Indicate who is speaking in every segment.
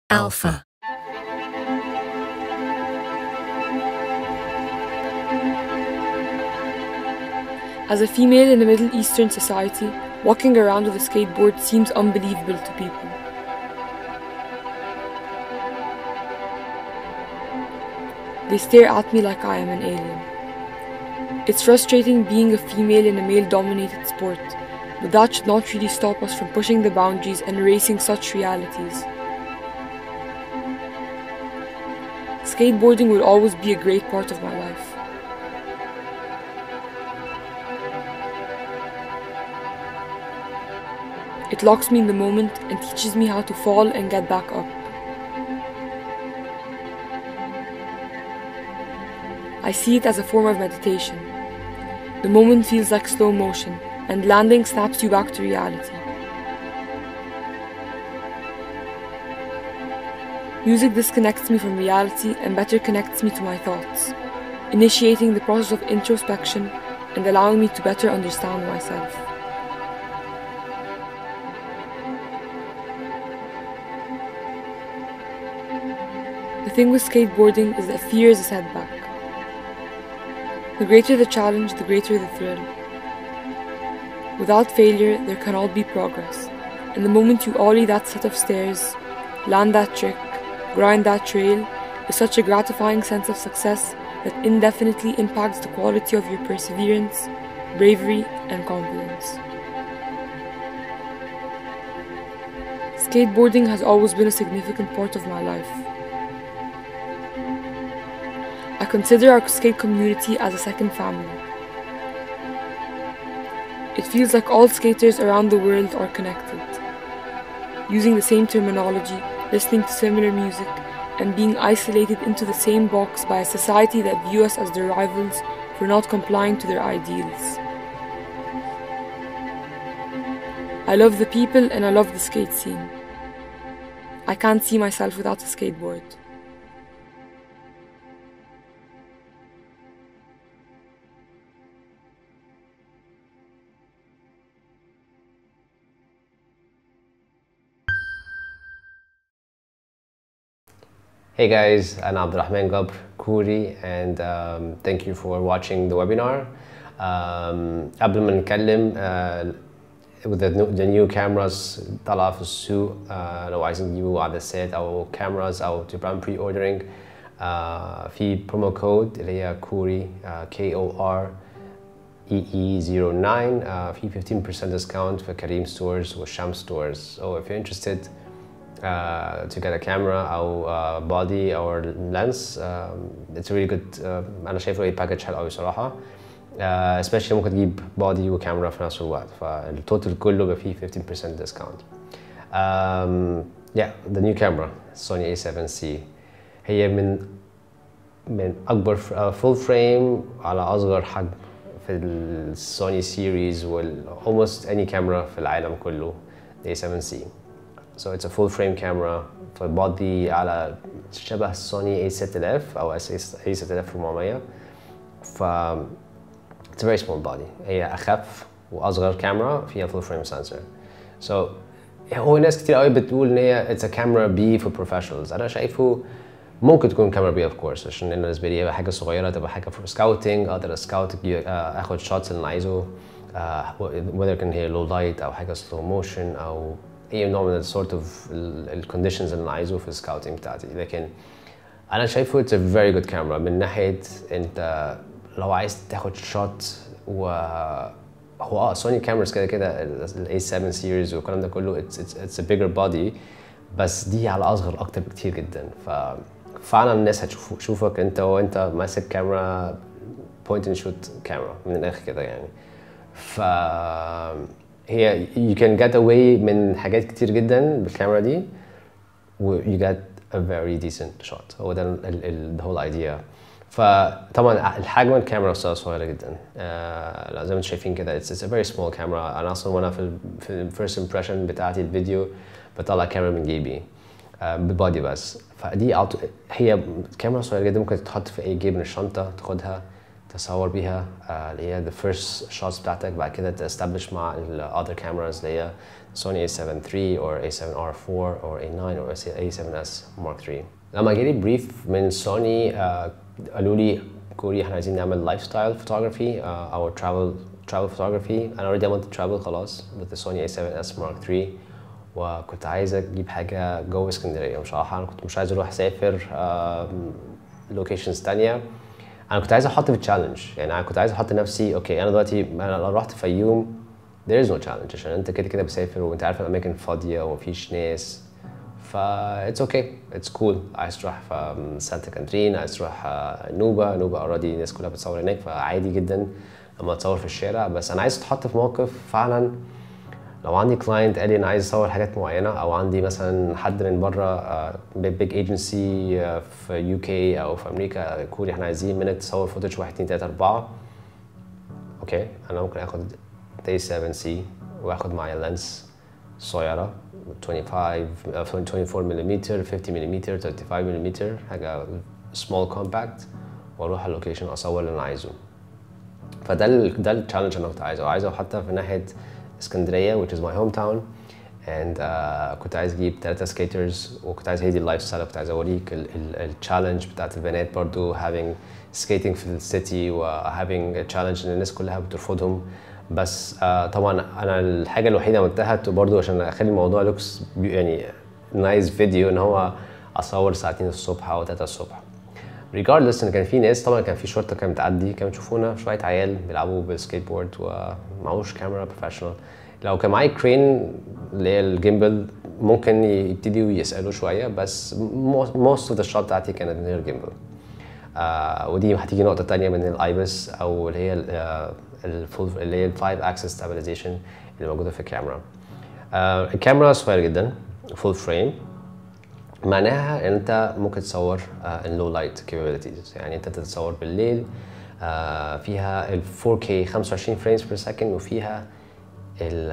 Speaker 1: Alpha.
Speaker 2: As a female in a Middle Eastern society, walking around with a skateboard seems unbelievable to people. They stare at me like I am an alien. It's frustrating being a female in a male dominated sport, but that should not really stop us from pushing the boundaries and erasing such realities. Skateboarding will always be a great part of my life. It locks me in the moment and teaches me how to fall and get back up. I see it as a form of meditation. The moment feels like slow motion, and landing snaps you back to reality. Music disconnects me from reality and better connects me to my thoughts, initiating the process of introspection and allowing me to better understand myself. The thing with skateboarding is that fear is a setback. The greater the challenge, the greater the thrill. Without failure, there cannot be progress. And the moment you ollie that set of stairs, land that trick, grind that trail, is such a gratifying sense of success that indefinitely impacts the quality of your perseverance, bravery, and confidence. Skateboarding has always been a significant part of my life. I consider our skate community as a second family. It feels like all skaters around the world are connected, using the same terminology, listening to similar music, and being isolated into the same box by a society that view us as their rivals for not complying to their ideals. I love the people and I love the skate scene. I can't see myself without a skateboard.
Speaker 3: Hey guys, I'm Abdurrahman Gabr Kouri and um, thank you for watching the webinar. Um, قبل ما نتكلم uh, with the new, the new cameras طالعة في السوق uh, لو عايزين تجيبوا عدسات أو cameras أو تبقى pre ordering uh, في promo code اللي هي كوري uh, K O R EE09 uh, في 15% discount في كريم stores والشام stores so if you're interested uh, to get a camera او uh, body or lens um, it's a really good uh, انا شايفه ايه باكج حلو قوي صراحه uh, especially ممكن تجيب بودي وكاميرا في نفس الوقت فالتوتال كله بقى فيه 15% discount um, yeah the new camera Sony A7C هي من من اكبر فول فريم على اصغر حجم في السوني سيريز وال almost any camera في العالم كله A7C So it's a full frame camera for body على شبه سوني A6000 أو A6400 ف it's a very small body هي أخف وأصغر كاميرا فيها full frame sensor so هو ناس كتير قوي بتقول إن هي it's a camera B for professionals أنا شايفه ممكن تكون كاميرا بي اوف كورس عشان انا بالنسبه لي حاجه صغيره تبقى حاجه فور سكاوتنج اقدر اسكاوت اخد شوتس اللي انا عايزه whether كان هي لو لايت او حاجه سلو موشن او اي نوع من السورت اوف الكونديشنز اللي انا عايزه في السكاوتنج بتاعتي لكن انا شايفه اتس ا فيري جود كاميرا من ناحيه انت لو عايز تاخد شوت و هو اه سوني كاميراز كده كده الاي 7 سيريز والكلام ده كله اتس اتس ا بيجر بودي بس دي على اصغر اكتر بكتير جدا ف فعلا الناس هتشوف تشوفك انت وانت ماسك كاميرا بوينت اند شوت كاميرا من الاخر كده يعني ف هي you can get away من حاجات كتير جدا بالكاميرا دي و you get a very decent shot هو ده ال ال the whole idea فطبعا الحجم الكاميرا نفسها صغيره جدا آه زي ما انتم شايفين كده it's, it's a very small camera انا اصلا وانا في ال في ال first impression بتاعتي الفيديو بطلع كاميرا من جيبي آه ببادي بس فدي هي كاميرا صغيره جدا ممكن تتحط في اي جيب من الشنطه تاخدها تصور بيها آه، اللي هي the first shots بتاعتك بعد كده تستبلش مع ال other cameras اللي هي سوني A7 III or A7R4 or A9 or A7S Mark III لما جالي بريف من سوني آه، قالوا لي كوري احنا عايزين نعمل لايف ستايل فوتوغرافي او ترافل ترافل فوتوغرافي انا اوريدي عملت ترافل خلاص with the Sony A7S Mark III وكنت عايز اجيب حاجه جوه اسكندريه بصراحه انا كنت مش عايز اروح اسافر لوكيشنز تانية انا كنت عايز احط في تشالنج يعني انا كنت عايز احط نفسي اوكي انا دلوقتي انا لو رحت فيوم there is no challenge عشان انت كده كده بسافر وانت عارف الاماكن فاضيه ومفيش ناس ف it's okay it's cool عايز تروح في سانتا كاترين عايز تروح آه، نوبا نوبا اوريدي الناس كلها بتصور هناك فعادي جدا لما تصور في الشارع بس انا عايز تحط في موقف فعلا لو عندي كلاينت قال لي انا عايز اصور حاجات معينه او عندي مثلا حد من بره بيج ايجنسي في يو كي او في امريكا كوري احنا عايزين منك تصور فوتج 1 2 3 4 اوكي انا ممكن اخد دي 7 سي واخد معايا لينس صغيره 25 آه، 24 ملم 50 ملم 35 ملم حاجه سمول كومباكت واروح على اللوكيشن اصور اللي انا عايزه فده ال ده التشالنج انا كنت عايزه عايزه حتى في ناحيه اسكندريه which is my hometown and uh, كنت عايز اجيب ثلاثه سكيترز وكنت عايز هي دي اللايف ستايل كنت عايز اوريك التشالنج بتاعت البنات برضو having skating في السيتي و having a challenge ان الناس كلها بترفضهم بس uh, طبعا انا الحاجه الوحيده عملتها برضو عشان اخلي الموضوع لوكس يعني نايس فيديو ان هو اصور ساعتين الصبح او ثلاثة الصبح ريجاردلس ان كان في ناس طبعا كان في شرطه كانت بتعدي كانوا بيشوفونا شويه عيال بيلعبوا بالسكيت بورد ومعهوش كاميرا بروفيشنال لو كان معايا كرين اللي هي الجيمبل ممكن يبتدوا يسالوا شويه بس موست اوف ذا شوت بتاعتي كانت من غير جيمبل آه ودي هتيجي نقطه تانية من الايبس او اللي هي الفول اللي هي الفايف اكسس ستابلايزيشن اللي موجوده في الكاميرا آه الكاميرا صغيره جدا فول فريم معناها ان انت ممكن تصور ان لو لايت كابابيلتيز يعني انت تتصور بالليل آه، فيها ال 4K 25 فريمز بير سكند وفيها ال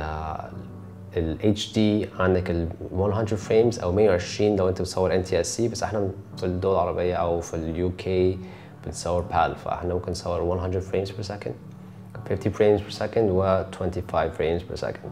Speaker 3: ال HD عندك ال 100 فريمز او 120 لو انت بتصور ان تي اس سي بس احنا في الدول العربيه او في اليو كي بنصور بال فاحنا ممكن نصور 100 فريمز بير سكند 50 فريمز بير سكند و 25 فريمز بير سكند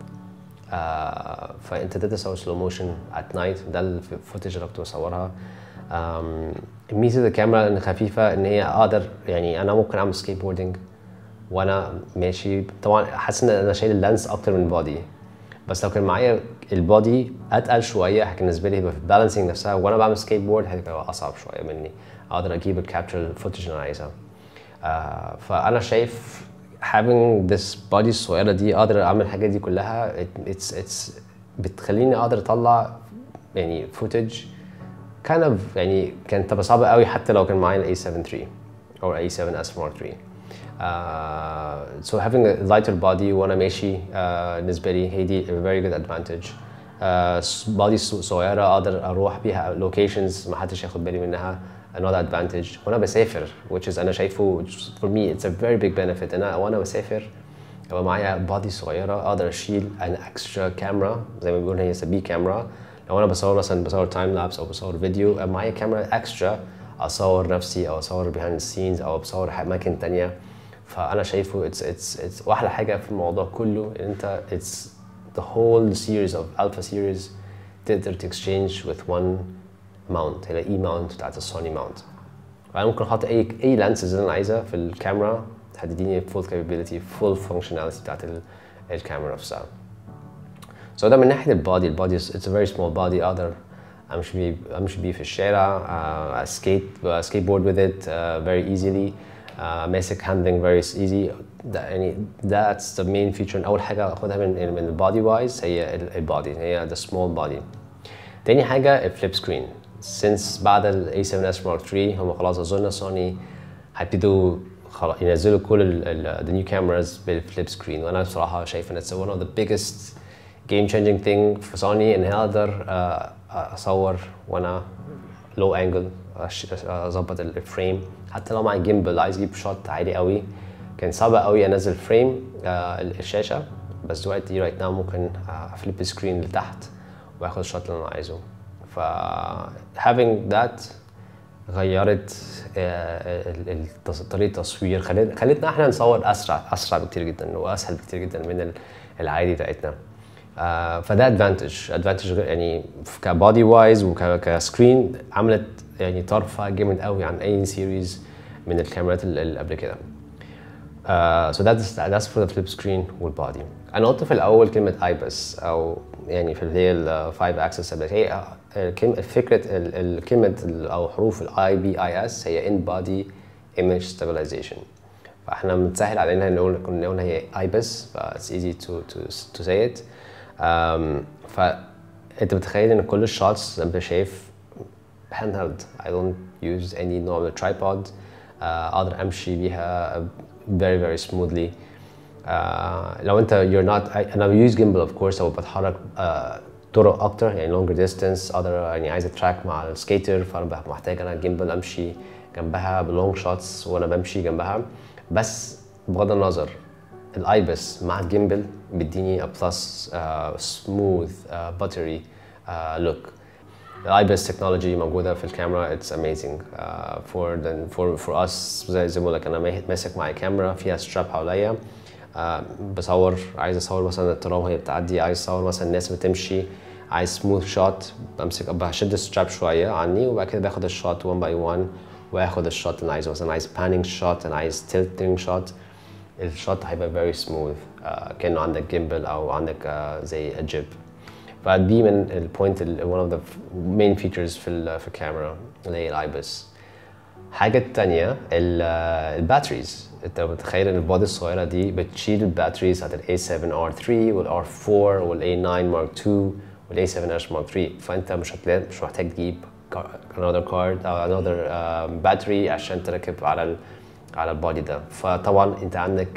Speaker 3: آه فانت تقدر تصور سلو موشن ات نايت ده الفوتج اللي كنت بصورها آم، ميزه الكاميرا ان خفيفه ان هي اقدر يعني انا ممكن اعمل سكيت بوردنج وانا ماشي طبعا حاسس ان انا شايل اللانس اكتر من البودي بس لو كان معايا البودي اتقل شويه كان بالنسبه لي هيبقى في البالانسنج نفسها وانا بعمل سكيت بورد هتبقى اصعب شويه مني اقدر اجيب الكابتشر الفوتج اللي انا عايزها آه فانا شايف having this body الصغيره دي اقدر اعمل الحاجات دي كلها it- it's it's بتخليني اقدر اطلع يعني فوتج kind of يعني كانت تبقى صعبه قوي حتى لو كان معايا ال A7 III or A7S Mark III uh, so having a lighter body وانا ماشي uh, بالنسبه لي هي دي a very good advantage uh, body صغيره اقدر اروح بيها locations ما حدش ياخد بالي منها another advantage وانا بسافر which is انا شايفه which for me it's a very big benefit انا وانا بسافر يبقى معايا بادي صغيره اقدر اشيل an extra camera زي ما بيقولوا هي بي كاميرا لو انا بصور مثلا بصور تايم لابس او بصور فيديو يبقى معايا كاميرا اكسترا اصور نفسي او اصور behind the scenes او بصور اماكن تانية فانا شايفه it's it's it's واحلى حاجه في الموضوع كله ان انت it's the whole series of alpha series تقدر تكسشينج with one mount هي الاي ماونت بتاعت السوني ماونت فانا ممكن احط اي اي لانسز اللي انا عايزها في الكاميرا هتديني full capability full functionality بتاعت ال- الكاميرا نفسها So ده من ناحية البادي البادي it's a very small body اقدر امشي بيه امشي بيه في الشارع uh, skate uh, skateboard with it uh, very easily uh, ماسك handling very easy ده يعني that's the main feature اول حاجة اخدها من من البادي وايز هي البادي هي the small body تاني حاجة الفليب سكرين since بعد ال A7S Mark III هم خلاص اظن سوني هيبتدوا خلاص ينزلوا كل ال ال the new cameras بالفليب سكرين وانا بصراحة شايف ان it's one of the biggest game changing thing في سوني ان هي اقدر آه، اصور وانا لو انجل اظبط الفريم حتى لو معي جيمبل عايز اجيب شوت عالي قوي كان صعب قوي انزل فريم آه، الشاشه بس دلوقتي رايت ناو ممكن آه، افليب السكرين لتحت واخد الشوت اللي انا عايزه ف having that غيرت آه، ال- التص- طريقه التصوير خلت خلتنا احنا نصور اسرع اسرع بكتير جدا واسهل بكتير جدا من ال- العادي بتاعتنا آه، فده ادفانتج ادفانتج يعني كبادي وايز وكسكرين عملت يعني طرفه جامد قوي عن اي سيريز من الكاميرات ال- اللي قبل كده Uh, so that's that's for the flip screen والبادي. انا قلت في الاول كلمه ايبس او يعني في اللي هي ال 5 axis stability هي آه، كلمه فكره ال- ال- كلمه ال- او حروف الاي بي اي اس هي in body image stabilization. فاحنا متسهل علينا نقول كنا نقول هي ايبس ف it's easy to to to say it. Um, فانت متخيل ان كل الشوتس انت شايف handheld I don't use any normal tripod uh, اقدر امشي بيها very very smoothly uh, لو انت you're not I, انا use gimbal of course او بتحرك uh, طرق اكتر يعني longer distance اقدر يعني عايز اتراك مع السكيتر فانا ببقى محتاج انا جيمبل امشي جنبها بلونج شوتس وانا بمشي جنبها بس بغض النظر الايبس مع الجيمبل بيديني a plus uh, smooth uh, buttery uh, look الايبس تكنولوجي موجوده في الكاميرا اتس اميزنج فور فور فور اس زي زي ما بقول لك انا ماه- ماسك معايا كاميرا فيها ستراب حواليا آه، بصور عايز اصور مثلا الترام وهي بتعدي عايز اصور مثلا الناس بتمشي عايز سموث شوت بمسك بشد الستراب شويه عني وبعد كده باخد الشوت 1 باي 1 واخد الشوت اللي عايزه مثلا عايز بانينج شوت انا عايز تلتنج شوت الشوت هيبقى very smooth uh, كأنه عندك جيمبل أو عندك uh, زي جيب فدي من البوينت one of the main features في ال في الكاميرا اللي هي الايبس حاجة تانية الباتريز انت متخيل ان البودي الصغيرة دي بتشيل الباتريز بتاعت ال A7R3 وال R4 وال A9 Mark II وال A7S Mark III فانت مش هتلاقي مش محتاج تجيب car- another card او another uh, battery عشان تركب على ال على البودي ده فطبعا انت عندك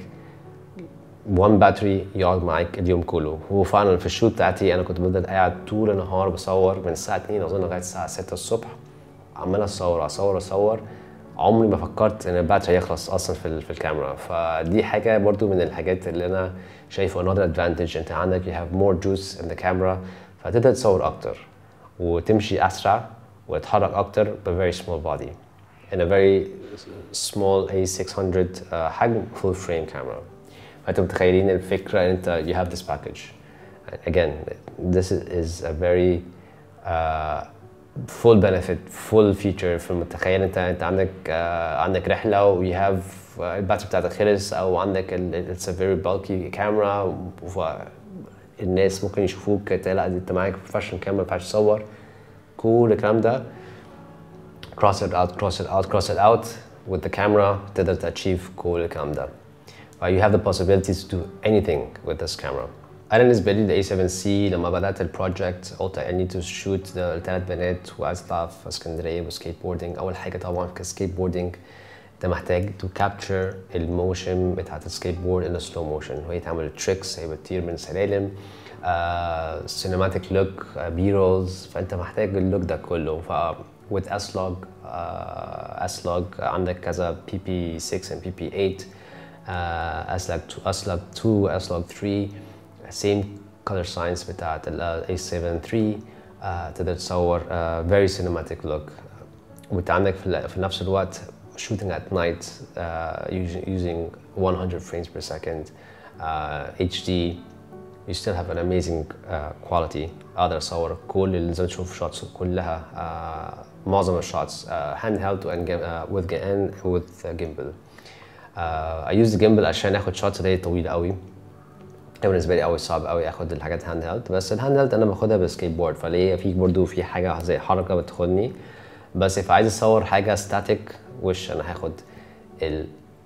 Speaker 3: وان باتري يقعد معاك اليوم كله هو فعلا في الشوت بتاعتي انا كنت بفضل قاعد طول النهار بصور من الساعه 2 اظن لغايه الساعه 6 الصبح عمال اصور اصور اصور عمري ما فكرت ان الباتري يخلص اصلا في ال- في الكاميرا فدي حاجه برضو من الحاجات اللي انا شايفه another advantage انت عندك you have more juice in the camera فتقدر تصور اكتر وتمشي اسرع وتتحرك اكتر ب very small body in a very small A600 uh, حجم full frame camera فانتم متخيلين الفكره ان انت you have this package again this is a very uh, full benefit full feature في متخيل انت انت عندك uh, عندك رحله و you have uh, الباتري بتاعتك خلص او عندك ال- it's a very bulky camera الناس ممكن يشوفوك ت- لا دي انت معاك بروفيشنال كاميرا ما ينفعش تصور كل الكلام ده cross it out cross it out cross it out with the camera تقدر تachieve كل الكلام ده Uh, you have the possibility to do anything with this camera. أنا بالنسبة لي ال A7C لما بدأت البروجكت قلت I need to shoot الثلاث بنات وعايز أطلع في اسكندرية وسكيت بوردنج أول حاجة طبعا كسكيت بوردنج أنت محتاج to capture الموشن بتاعت السكيت بورد in a slow motion وهي تعمل تريكس هي بتطير من سلالم سينماتيك لوك بي رولز فأنت محتاج اللوك ده كله ف with S-Log uh, S-Log عندك كذا PP6 and PP8 uh, S-Log 2, S-Log 2, S-Log 3 same color science بتاعت ال A7 III uh, تقدر تصور uh, very cinematic look وانت عندك في, ال- في نفس الوقت shooting at night uh, using, using 100 frames per second uh, HD you still have an amazing uh, quality اقدر اصور كل اللي زي ما تشوف shots كلها uh, معظم الشوتس uh, handheld and gim- uh, with gi- and with uh, gimbal uh, I use the gimbal عشان اخد shots اللي هي طويلة قوي كان بالنسبه لي قوي صعب قوي اخد الحاجات هاند هيلد بس الهاند هيلد انا باخدها بالسكيت بورد فليه في برضو في حاجه زي حركه بتاخدني بس if عايز اصور حاجه ستاتيك وش انا هاخد ال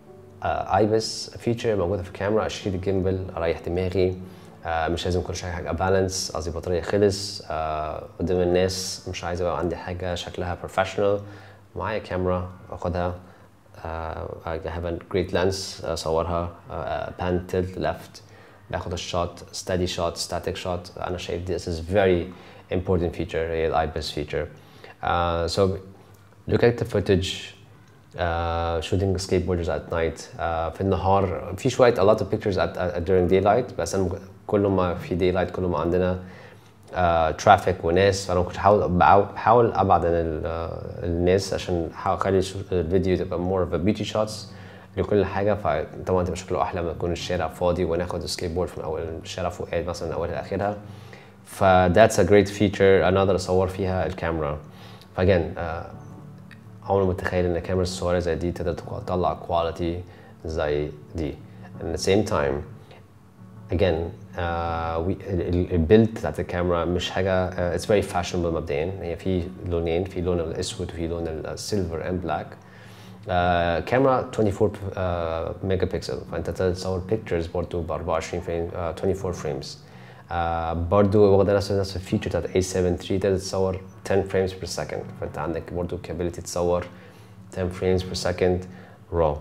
Speaker 3: ايبس فيتشر موجوده في الكاميرا اشيل الجيمبل اريح دماغي آه، مش لازم كل شويه حاجه بالانس قصدي بطاريه خلص آه، قدام الناس مش عايز يبقى عندي حاجه شكلها بروفيشنال معايا كاميرا اخدها uh, I have a great lens اصورها uh, pan tilt left باخد الشوت steady shot static shot انا شايف this is very important feature هي ال IBIS feature uh, so look at the footage uh, shooting skateboarders at night uh, في النهار في شوية a lot of pictures at, at, during daylight بس أنا كل ما في daylight كل ما عندنا ترافيك وناس فانا كنت بحاول بحاول ابعد عن ال- آه، الناس عشان احاول اخلي الش- الفيديو تبقى مور اوف بيوتي شوتس لكل حاجه فطبعا تبقى شكله احلى لما يكون الشارع فاضي وناخد السكيت بورد من اول الشارع فوق مثلا من اولها لاخرها ف that's a great feature انا اقدر اصور فيها الكاميرا فاجين عمري ما متخيل ان الكاميرا الصغيره زي دي تقدر تطلع كواليتي زي دي at the same time again uh, we البيلد بتاعت الكاميرا مش حاجه uh, it's very fashionable مبدئيا هي في لونين في لون الاسود وفي لون السيلفر اند بلاك كاميرا 24 ميجا بكسل فانت تقدر تصور بيكتشرز برضه ب 24 فريم 24 فريمز برضه واخده نفس نفس الفيتشر بتاعت A7 III تقدر تصور 10 فريمز بير سكند فانت عندك برضه كابيلتي تصور 10 فريمز بير سكند رو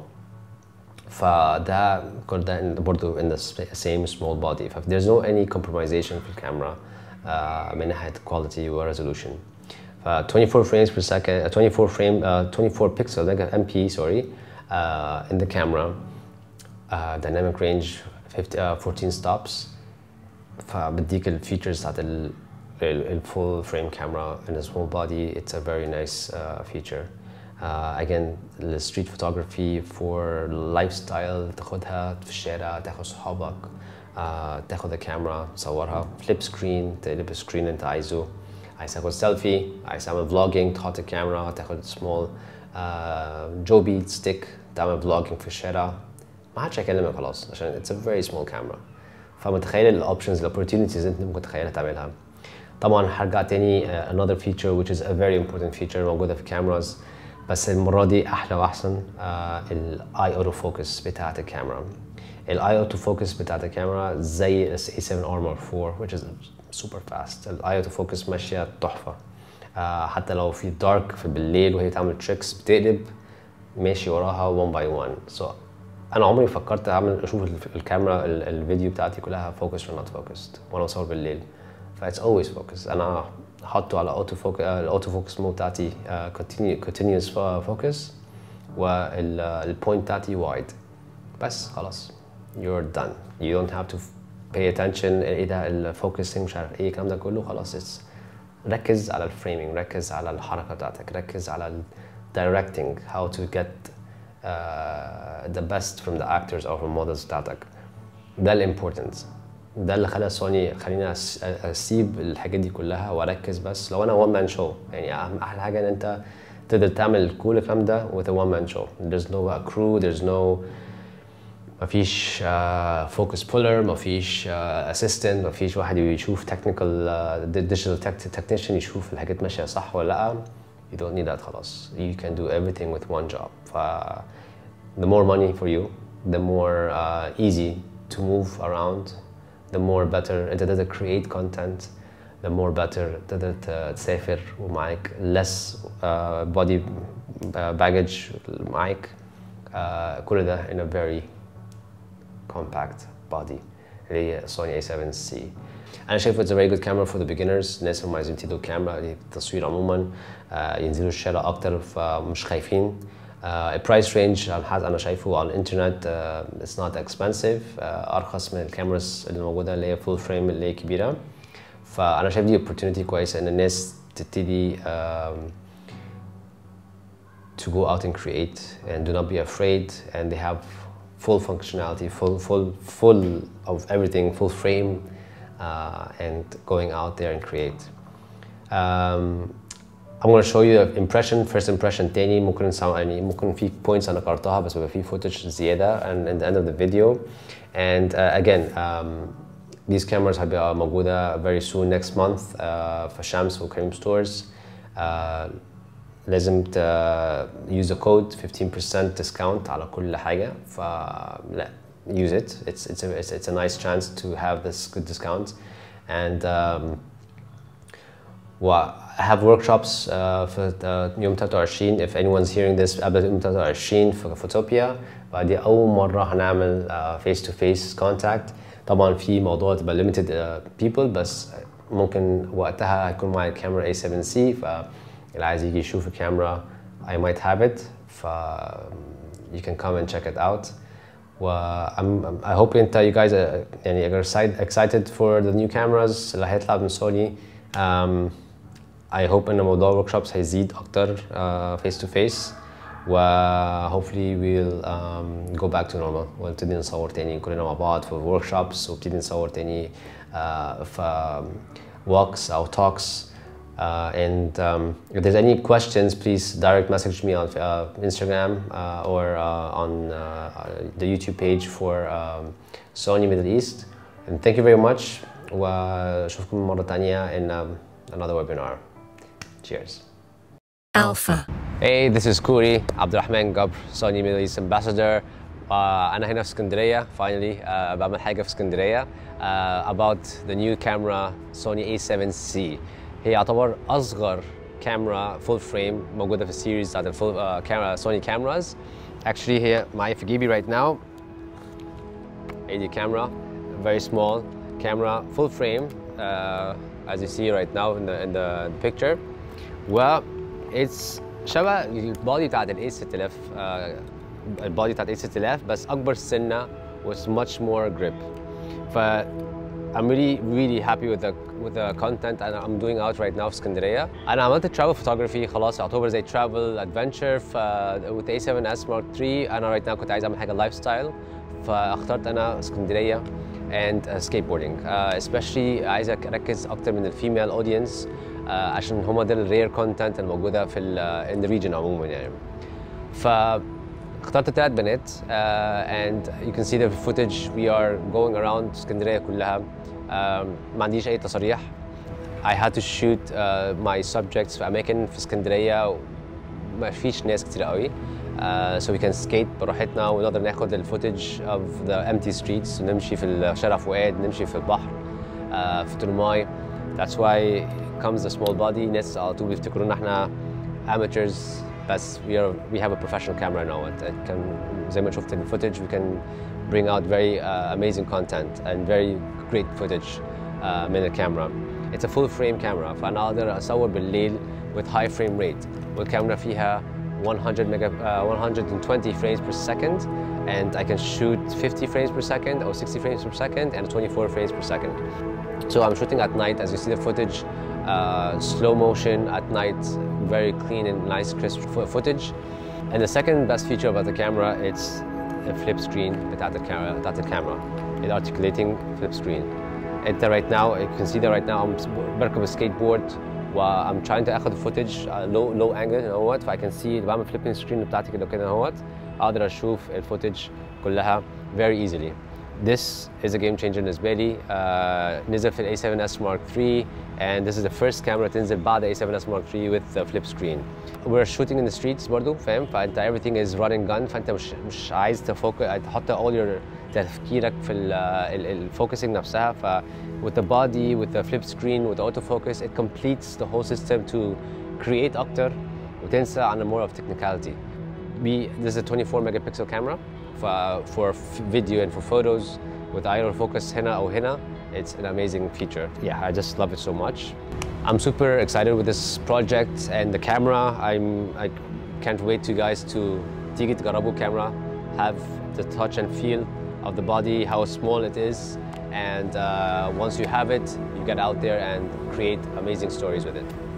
Speaker 3: فده كل ده in- برضه in the sp- same small body ف there's no any compromisation في الكاميرا uh, من ناحية quality و resolution ف 24 frames per second uh, 24 frame uh, 24 pixel ده MP sorry uh, in the camera uh, dynamic range 50, uh, 14 stops فبديك الفيتشرز بتاعت ال الفول فريم كاميرا in a small body it's a very nice uh, feature uh, again the street photography for lifestyle تاخدها في الشارع تاخد صحابك uh, تاخد الكاميرا تصورها فليب سكرين تقلب السكرين اللي انت عايزه عايز تاخد سيلفي عايز تعمل فلوجينج تحط الكاميرا تاخد سمول جو بيت ستيك تعمل فلوجينج في الشارع ما حدش هيكلمك خلاص عشان it's a very small camera فمتخيل الاوبشنز الاوبورتونيتيز انت ممكن تتخيلها تعملها طبعا هرجع تاني uh, another feature which is a very important feature موجوده في الكاميراز بس المره دي احلى واحسن الاي اوتو فوكس بتاعت الكاميرا الاي اوتو فوكس بتاعت الكاميرا زي ال A7 Armor 4 which is super fast الاي اوتو فوكس ماشيه تحفه uh, حتى لو في دارك في بالليل وهي بتعمل تريكس بتقلب ماشي وراها one by one so انا عمري فكرت اعمل اشوف ال- الكاميرا ال- الفيديو بتاعتي كلها فوكس ولا نوت فوكسد وانا بصور بالليل فايتس اولويز فوكس انا حاطه على اوتو فوكس الاوتو فوكس مود بتاعتي كونتينيوس فوكس والبوينت بتاعتي وايد بس خلاص you're done you don't have to pay attention ايه ده الفوكسنج مش عارف ايه الكلام ده كله خلاص it's ركز على الفريمينج ركز على الحركه بتاعتك ركز على ال directing how to get uh, the best from the actors or from models بتاعتك ده الامبورتنت ده اللي خلى سوني خليني أس- اسيب الحاجات دي كلها واركز بس لو انا وان مان شو يعني اهم احلى حاجه ان انت تقدر تعمل كل الكلام ده with a one man show there's no uh, crew there's no مفيش فوكس بولر مفيش اسيستنت مفيش واحد يشوف تكنيكال ديجيتال تكنيشن يشوف الحاجات ماشيه صح ولا لا you don't need that خلاص you can do everything with one job ف the more money for you the more uh, easy to move around the more better انت تقدر create content the more better تقدر ت- تسافر ومعاك less uh, body baggage معاك uh, كل ده in a very compact body اللي هي سوني A7C انا شايف it's a very good camera for the beginners الناس اللي عايزين يبتدوا الكاميرا التصوير عموما آه، ينزلوا الشارع اكتر فمش خايفين البرايس رينج انا شايفه على الانترنت آه، it's not expensive آه، ارخص من الكاميراز اللي موجوده اللي هي فول فريم اللي هي كبيره فانا شايف دي opportunity كويسه ان الناس تبتدي um, to go out and create and do not be afraid and they have full functionality full full full of everything full frame uh, and going out there and create um, I'm going to show you an impression first impression تاني ممكن نسمع يعني ممكن في points انا قرأتها بس بيبقى في footage زيادة and at the end of the video and uh, again um, these cameras هتبقى موجودة very soon next month uh, في شمس وكريم stores uh, لازم ت use a code 15% discount على كل حاجة ف لا use it it's it's a it's, it's a nice chance to have this good discount and um, و I have workshops uh, في uh, يوم 23 if anyone's hearing this قبل يوم 23 في فوتوبيا فدي أول مرة هنعمل uh, face to face contact طبعا في موضوع تبقى limited uh, people بس ممكن وقتها هيكون معايا الكاميرا A7C فاللي عايز يجي يشوف الكاميرا I might have it ف you can come and check it out و I'm, I hope انت you guys are, يعني are excited, excited for the new cameras اللي هيطلع من سوني um, I hope ان موضوع workshops هيزيد اكتر uh, face to face و hopefully we'll um, go back to normal ونبتدي نصور تاني كلنا مع بعض في workshops ونبتدي نصور تاني uh, في um, walks او talks Uh, and um, if there's any questions, please direct message me on uh, Instagram uh, or uh, on uh, the YouTube page for um, Sony Middle East. And thank you very much. واشوفكم مرة تانية in um, another webinar. Cheers.
Speaker 1: Alpha.
Speaker 3: Hey, this is Kuri Abdurrahman Gabr, Sony Middle East Ambassador. Uh, أنا هنا في اسكندرية finally uh, بعمل حاجة في اسكندرية uh, about the new camera Sony A7C. هي يعتبر أصغر كاميرا فول فريم موجودة في السيريز بتاعت الفول كاميرا سوني كاميراز. Actually هي معايا في جيبي right now. هي دي كاميرا very small camera full frame uh, as you see right now in the, in the picture. و it's شبه البادي بتاعت ال A6000 uh, البادي بتاعت A6000 بس أكبر سنة with much more grip. ف I'm really really happy with the with the content and I'm doing out right now في اسكندرية. أنا عملت travel photography خلاص يعتبر زي travel adventure ف with A7S Mark III أنا right now كنت عايز أعمل حاجة لايف ستايل فاخترت أنا اسكندرية and uh, skateboarding uh, especially عايز أركز أكتر من الفيميل audience uh, عشان هما ده الرير كونتنت الموجودة في ال in the region عموما يعني. ف اخترت ثلاث بنات uh, and you can see the footage we are going around اسكندريه كلها um, ما عنديش اي تصاريح I had to shoot uh, my subjects في اماكن في اسكندريه ما فيش ناس كتير قوي uh, so we can skate براحتنا ونقدر ناخد الفوتج of the empty streets ونمشي في شارع فؤاد نمشي في البحر uh, في ترماي that's why comes the small body ناس على طول بيفتكرونا احنا amateurs بس we are we have a professional camera now it, it can زي ما شفت in footage we can bring out very uh, amazing content and very great footage uh, من الكاميرا it's a full frame camera فأنا أقدر أصور بالليل with high frame rate والكاميرا فيها 100 mega, uh, 120 frames per second and I can shoot 50 frames per second or 60 frames per second and 24 frames per second so I'm shooting at night as you see the footage uh, slow motion at night, very clean and nice crisp footage. And the second best feature about the camera, it's a flip screen without the camera, without the camera, an articulating flip screen. And right now, you can see that right now I'm بركب skateboard I'm trying to اخد footage uh, low low angle اهوت فاي can see بعمل flipping screen بتاعتي كده كده اهوت اقدر اشوف الفوتج كلها very easily. This is a game changer بالنسبة لي uh, نزل في ال A7S Mark III and this is the first camera تنزل بعد A7S Mark III with the flip screen. We're shooting in the streets برضو فاهم فانت everything is running gun فانت مش مش عايز تفوكس تحط all your تفكيرك في الفوكسنج نفسها ف with the body with the flip screen with the autofocus it completes the whole system to create أكتر وتنسى عن more of technicality. We, this is a 24 megapixel camera for, for video and for photos with idle focus هنا أو هنا it's an amazing feature. Yeah, I just love it so much. I'm super excited with this project and the camera. I'm, I can't wait to you guys to تيجي تجربوا camera, have the touch and feel of the body, how small it is, and uh, once you have it, you get out there and create amazing stories with it.